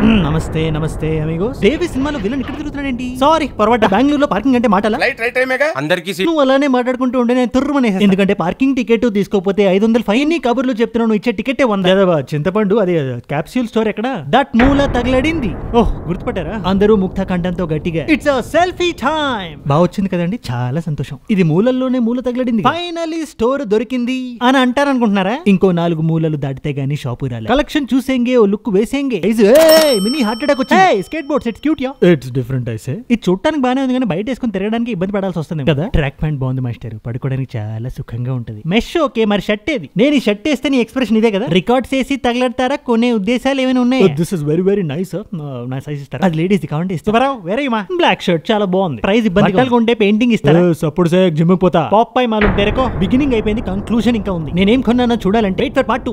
నమస్తే నమస్తే అమిగో దేవి సినిమాలో విలన్ ఇక్కడ తిరుగుతున్నాడేంటి సారీ పొరపాటు బెంగళూరులో పార్కింగ్ అంటే మాటలా లైట్ రైట్ టైమేగా అందరికీ సీట్ నువ్వు అలానే మాట్లాడుకుంటూ ఉండే నేను తుర్రుమనే ఎందుకంటే పార్కింగ్ టికెట్ తీసుకోకపోతే ఐదు వందలు ఫైన్ నీ కబుర్లు చెప్తున్నావు నువ్వు ఇచ్చే టికెట్ వంద ఏదవ్వా, చింతపండు అదే క్యాప్సూల్ స్టోర్ ఎక్కడ దట్ మూల తగలడింది ఓహ్ గుర్తుపట్టారా అందరూ ముక్త కంఠంతో గట్టిగా ఇట్స్ అ సెల్ఫీ టైం బాగా వచ్చింది కదండి చాలా సంతోషం ఇది మూలల్లోనే మూల తగలడింది ఫైనలీ స్టోర్ దొరికింది అని అంటారనుకుంటున్నారా ఇంకో నాలుగు మూలలు దాటితే గానీ షాపు రాలే కలెక్షన్ చూసేంగే ఓ లుక్ వేసేంగే మినీ హార్ట్ అటాక్ వచ్చి skateboard set cute yeah it's different ఐసే ఇది చూడటానికి బానే ఉంది కానీ బయట వేసుకొని తిరగడానికి ఇబ్బంది పడాల్సి వస్తుంది కదా ట్రాక్ ప్యాంట్ బాగుంది మాస్టర్ పడుకోవడానికి చాలా సుఖంగా ఉంటది మెష్ ఓకే మరి షర్ట్ ఏది నేను ఈ షర్ట్ వేస్తే నీ ఎక్స్ప్రెషన్ ఇదే కదా రికార్డ్స్ వేసి తగలడతారా కొనే ఉద్దేశాలు ఏమైనా ఉన్నాయి this is very very nice నా సైజ్ ఇస్తారా అది లేడీస్ కావండి ఇస్తారా వేరే మా బ్లాక్ షర్ట్ చాలా బాగుంది ప్రైస్ ఇబ్బంది ఉంటే పెయింటింగ్ ఇస్తారా అప్పుడు సే జిమ్ పోతా పాప్ పై మాలు తెరకో బిగినింగ్ అయిపోయింది కంక్లూజన్ ఇంకా ఉంది నేనేం కొన్నానో చూడాలంటే వెయిట్ ఫర్ పార్ట్